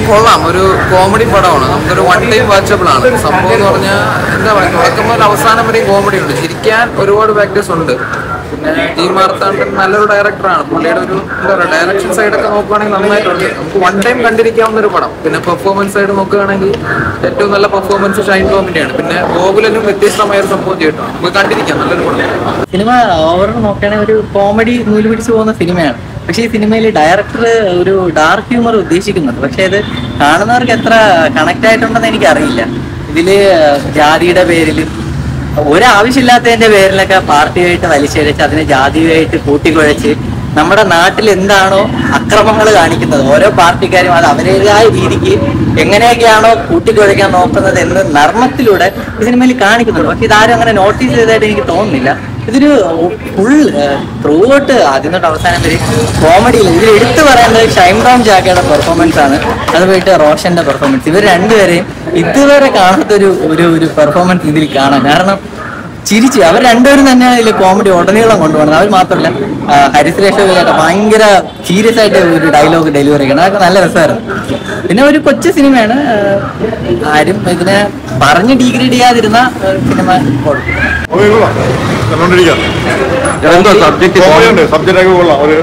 കൊള്ളാം ഒരു കോമഡി പടമാണ് നമുക്കൊരു വൺ ടൈം വാച്ചബിൾ ആണ് സംഭവം എന്ന് പറഞ്ഞാൽ എന്താ പറയുക തുടക്കം മുതൽ അവസാനം വരെയും കോമഡി ഉണ്ട് ചിരിക്കാൻ ഒരുപാട് ഫാക്ടേഴ്സ് ഉണ്ട് പിന്നെ ടി മാർത്താണ്ടൻ നല്ലൊരു ഡയറക്ടറാണ് പുള്ളിയുടെ ഒരു എന്താ പറയുക ഡയറക്ഷൻ സൈഡൊക്കെ നോക്കുകയാണെങ്കിൽ നന്നായിട്ടുണ്ട് നമുക്ക് വൺ ടൈം കണ്ടിരിക്കാവുന്ന ഒരു പടം പിന്നെ പെർഫോമൻസ് സൈഡ് നോക്കുകയാണെങ്കിൽ ഏറ്റവും നല്ല പെർഫോമൻസ് ഷൈൻ ടോമിന്റെയാണ് പിന്നെ ഗോകുലനും വ്യത്യസ്തമായ ഒരു സംഭവം ചെയ്തിട്ടുണ്ട് നമുക്ക് കണ്ടിരിക്കാം നല്ലൊരു പടം സിനിമ ഓവർ നോക്കുകയാണെങ്കിൽ ഒരു കോമഡി നൂല് പിടിച്ചു പോകുന്ന സിനിമയാണ് പക്ഷേ ഈ സിനിമയിൽ ഡയറക്ടർ ഒരു ഡാർക്ക് ഹ്യൂമർ ഉദ്ദേശിക്കുന്നുണ്ട് പക്ഷേ ഇത് കാണുന്നവർക്ക് എത്ര കണക്ട് ആയിട്ടുണ്ടെന്ന് എനിക്കറിയില്ല ഇതില് ജാതിയുടെ പേരിലും ഒരാവശ്യമില്ലാത്തതിന്റെ പേരിലൊക്കെ പാർട്ടിയായിട്ട് വലിച്ചഴിച്ച് അതിനെ ജാതിയായിട്ട് കൂട്ടിക്കുഴച്ച് നമ്മുടെ നാട്ടിൽ എന്താണോ അക്രമങ്ങൾ കാണിക്കുന്നത് ഓരോ പാർട്ടിക്കാരും അത് അവരുടേതായ രീതിക്ക് എങ്ങനെയൊക്കെയാണോ കൂട്ടിക്കുഴയ്ക്കാൻ നോക്കുന്നത് എന്ന് നർമ്മത്തിലൂടെ ഈ സിനിമയിൽ കാണിക്കുന്നുണ്ട് പക്ഷെ ഇതാരും അങ്ങനെ നോട്ടീസ് ചെയ്തതായിട്ട് എനിക്ക് തോന്നുന്നില്ല ഇതൊരു ഫുൾ ത്രൂ ഔട്ട് ആദ്യം തൊട്ട് അവസാനം വരെ കോമഡിയിൽ ഇതിൽ എടുത്തു പറയേണ്ടത് ഷൈം ടോം ജാക്കയുടെ പെർഫോമൻസ് ആണ് അത് പോയിട്ട് റോഷന്റെ പെർഫോമൻസ് ഇവർ രണ്ടുപേരെയും ഇതുവരെ കാണാത്തൊരു ഒരു ഒരു പെർഫോമൻസ് ഇതിൽ കാണാം കാരണം ചിരിച്ച് അവർ രണ്ടുപേരും തന്നെയാണ് ഇതിൽ കോമഡി ഉടനീളം കൊണ്ടുപോകുന്നത് അവർ മാത്രമല്ല ആ, ഹരിശ്രേഷൊക്കെ ഭയങ്കര സീരിയസ് ആയിട്ട് ഒരു ഡയലോഗ് ഡെലിവറി ചെയ്യണം അതൊക്കെ നല്ല രസമായിരുന്നു പിന്നെ ഒരു കൊച്ചു സിനിമയാണ് ആ, ആരും ഇതിനെ പറഞ്ഞ് ഡീഗ്രേഡ് ചെയ്യാതിരുന്ന ആ, സിനിമ കൊള്ളാം. ഓക്കെ കൊള്ളാം കണ്ടോണ്ടിരിക്കാം എന്തോ സബ്ജക്ട് കോമഡിയുണ്ട് സബ്ജക്റ്റ് ഒക്കെ കൊള്ളാം ഒരു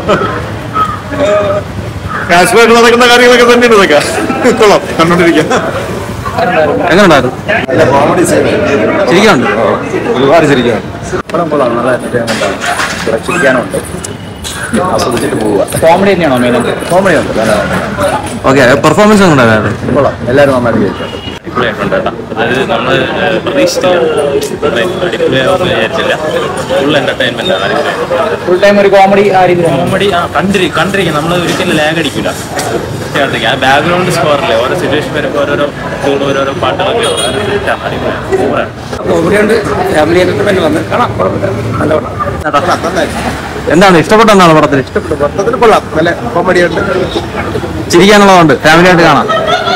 കാശ്മീരിൽ നടക്കുന്ന കാര്യങ്ങളൊക്കെ തന്നെയാണ് ഇതൊക്കെ കൊള്ളാം കണ്ടോണ്ടിരിക്കാം എങ്ങനെയുണ്ടായിരുന്നു നല്ല കോമഡി ശരിക്കുണ്ട് ഒരുപാട് ശരിക്കും പടം കൊള്ളാം നല്ല എന്റർടൈൻമെന്റ് ആണ് രക്ഷിക്കാനുണ്ട് ആസ്വദിച്ചിട്ട് പോവുക കോമഡി തന്നെയാണോ മെയിൻ കോമഡി ഉണ്ട് നല്ല ഓക്കെ പെർഫോമൻസ് എങ്ങനെയുണ്ടായിരുന്നു കൊള്ളാം എല്ലാവരും നന്നായിട്ട് ചെയ്തിട്ടുണ്ട് അടിപൊളിയായിട്ടുണ്ട് കേട്ടോ അതായത് നമ്മൾ പ്രതീക്ഷിച്ചില്ല അടിപൊളിയാവുമെന്ന് വിചാരിച്ചില്ല ഫുൾ എന്റർടൈൻമെന്റ് ആണ് അടിപൊളിയായിട്ട് ഫുൾ ടൈം ഒരു കോമഡി ആ രീതിയിലാണ് കോമഡി ആ കണ്ടിരി കണ്ടിരിക്കും നമ്മൾ ഒരിക്കലും ലാഗ് അടിക്കില്ല കണ്ടിരിക്കും ആ ബാക്ക്ഗ്രൗണ്ട് സ്കോറില്ലേ ഓരോ സിറ്റുവേഷൻ വരുമ്പോൾ ഓരോരോ ട്യൂൺ ഓരോരോ പാട്ടുകളൊക്കെ സെറ്റാണ് അടിപൊളിയാണ് സൂപ്പറാണ് കോമഡിയുണ്ട് ഫാമിലി എന്റർടൈൻമെന്റ് വന്ന് കാണാം കുഴപ്പമില്ല നല്ല പടം എന്താണ് ഇഷ്ടപ്പെട്ട എന്താണ് പടത്തിൽ മൊത്തത്തിൽ കൊള്ളാം നല്ല കോമഡി ഉണ്ട് ചിരിക്കാനുള്ളതുണ്ട് ഫാമിലി ആയിട്ട് കാണാം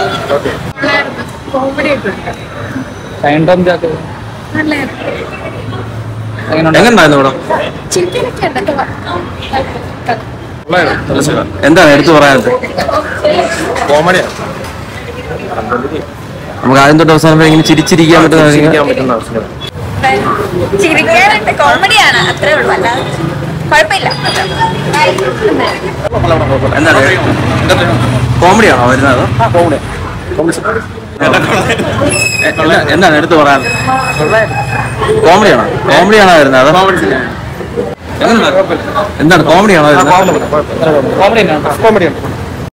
കോമഡി ഒക്കെ ഉണ്ട് ഷൈൻ ടോം ജാക്ക് നല്ലായിരുന്നു എങ്ങനെയുണ്ട് എങ്ങനെയുണ്ടായിരുന്നു പടം ചിരിക്കാനൊക്കെ ഉണ്ട് എന്താണ് എടുത്തു പറയാനത് കോമഡിയാണ് നമുക്ക് ആദ്യം തൊട്ട് അവസാനം വരെ ഇങ്ങനെ ചിരിച്ചിരിക്കാൻ പറ്റുന്ന ചിരിക്കാനുണ്ട് കോമഡിയാണ് അത്രേ ഉള്ളൂ അല്ലാതെ കുഴപ്പമില്ല എന്താണ് കോമഡിയാണോ വരുന്നത് എന്താ- എന്താണ് എടുത്തു പറയാൻ കോമഡിയാണോ കോമഡിയാണോ വരുന്നത് അതോ എങ്ങനെയുണ്ട്? എന്താണ് കോമഡിയാണോ വരുന്നത് കോമഡി തന്നെയാണ് കോമഡിയാണ്